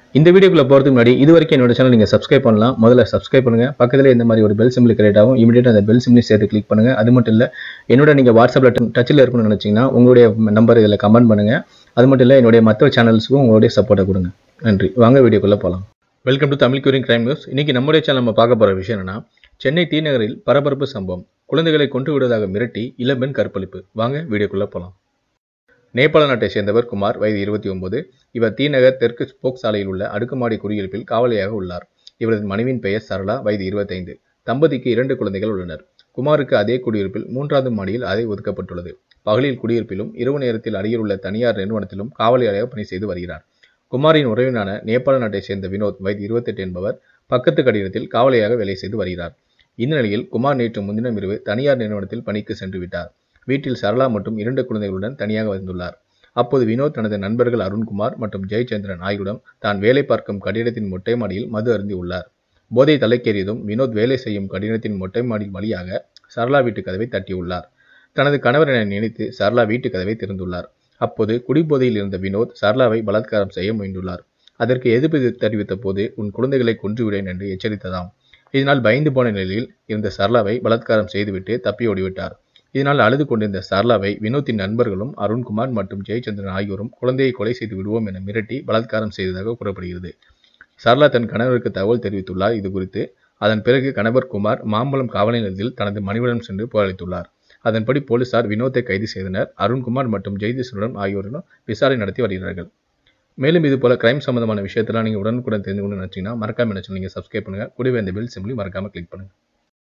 இந்த வீடியோக்குள்ள போகிறதுக்கு முன்னாடி இது வரைக்கும் என்னோட சேனல் நீங்கள் சப்ஸ்கிரைப் பண்ணலாம் முதல்ல சப்ஸ்கிரைப் பண்ணுங்க பக்கத்துல இந்த மாதிரி ஒரு பெல் சிம்பிள் கிரியேட் ஆகும் இமீடியட் அந்த பெல் சிம்பிளையும் சேர்த்து கிளிக் பண்ணுங்க அது மட்டும் இல்லை என்னோட நீங்கள் வாட்ஸ்அப்பில் டச்சில் இருக்கணும்னு நினச்சிங்கன்னா உங்களுடைய நம்பர் இதில் கமெண்ட் பண்ணுங்க அது மட்டும் இல்லை என்னுடைய மற்ற சேனல்ஸுக்கும் உங்களுடைய சப்போர்ட்டை கொடுங்க நன்றி வாங்க வீடியோக்குள்ளே போகலாம் welcome to Tamil curing crime news இன்னைக்கு நம்முடைய சேனல் நம்ம பார்க்க போகிற விஷயம் என்னன்னா சென்னை டி நகரில் பரபரப்பு சம்பவம் குழந்தைகளை கொண்டு விடுவதாக மிரட்டி இளம்பெண் கற்பழிப்பு வாங்க வீடியோக்குள்ளே போகலாம் நேபாள நாட்டை சேர்ந்தவர் குமார் வயது இருபத்தி ஒன்பது இவர் தீநகர் தெற்கு ஸ்போக் சாலையில் உள்ள அடுக்குமாடி குடியிருப்பில் காவலியாக உள்ளார் இவரது மனைவியின் பெயர் சரளா வயது இருபத்தைந்து தம்பதிக்கு இரண்டு குழந்தைகள் உள்ளனர் குமாருக்கு அதே குடியிருப்பில் மூன்றாவது மாடியில் அறை ஒதுக்கப்பட்டுள்ளது பகலில் குடியிருப்பிலும் இரவு நேரத்தில் அருகில் உள்ள தனியார் நிறுவனத்திலும் காவலியாக பணி செய்து வருகிறார் குமாரின் உறவினான நேபாள நாட்டை சேர்ந்த வினோத் வயது இருபத்தெட்டு என்பவர் பக்கத்து கட்டிடத்தில் காவலியாக வேலை செய்து வருகிறார் இந்நிலையில் குமார் நேற்று முன்தினம் இரவு தனியார் நிறுவனத்தில் பணிக்கு சென்று விட்டார் வீட்டில் சரளா மற்றும் இரண்டு குழந்தைகளுடன் தனியாக வந்துள்ளார் அப்போது வினோத் தனது நண்பர்கள் அருண்குமார் மற்றும் ஜெயச்சந்திரன் ஆகியோரிடம் தான் வேலை பார்க்கும் கட்டிடத்தின் மொட்டை மாடியில் மது அருந்தி உள்ளார் போதை தலைக்கேறியதும் வினோத் வேலை செய்யும் கட்டிடத்தின் மொட்டை மாடி வழியாக சரளா வீட்டு கதவை தட்டியுள்ளார் தனது கணவர் என நினைத்து சரளா வீட்டு கதவை திறந்துள்ளார் அப்போது குடிபோதையில் இருந்த வினோத் சரளாவை பலாத்காரம் செய்ய முயன்றுள்ளார் அதற்கு எதிர்ப்பு தெரிவித்த போது உன் குழந்தைகளை கொன்றுவிடேன் என்று எச்சரித்ததாம் இதனால் பயந்து போன நிலையில் இருந்த சரளாவை பலாத்காரம் செய்துவிட்டு தப்பி ஓடிவிட்டார் இதனால் அழுது கொண்டிருந்த சரளாவை வினோத்தின் நண்பர்களும் அருண்குமார் மற்றும் ஜெயச்சந்திரன் ஆகியோரும் குழந்தையை கொலை செய்து விடுவோம் என மிரட்டி பலாத்காரம் செய்ததாக கூறப்படுகிறது சரளா தன் கணவருக்கு தகவல் தெரிவித்துள்ளார் இது குறித்து அதன் பிறகு கணவர் குமார் மாம்பலம் காவல் நிலையத்தில் தனது மனைவிடம் சென்று புகாரளித்துள்ளார் அதன்படி போலீசார் வினோத்தை கைது செய்தனர் அருண்குமார் மற்றும் ஜெயதீஸ்வரன் ஆகியோரிடம் விசாரணை நடத்தி வருகிறார்கள் மேலும் இது போல கிரைம் சம்பந்தமான விஷயத்தெல்லாம் நீங்கள் உடனுக்குடன் தெரிந்து கொண்டு நினச்சிங்கன்னா மறக்காம என்ன நீங்கள் சப்ஸ்கிரைப் பண்ணுங்க கூடவே இந்த பெல் சிம்பிளி மறக்காம கிளிக் பண்ணுங்க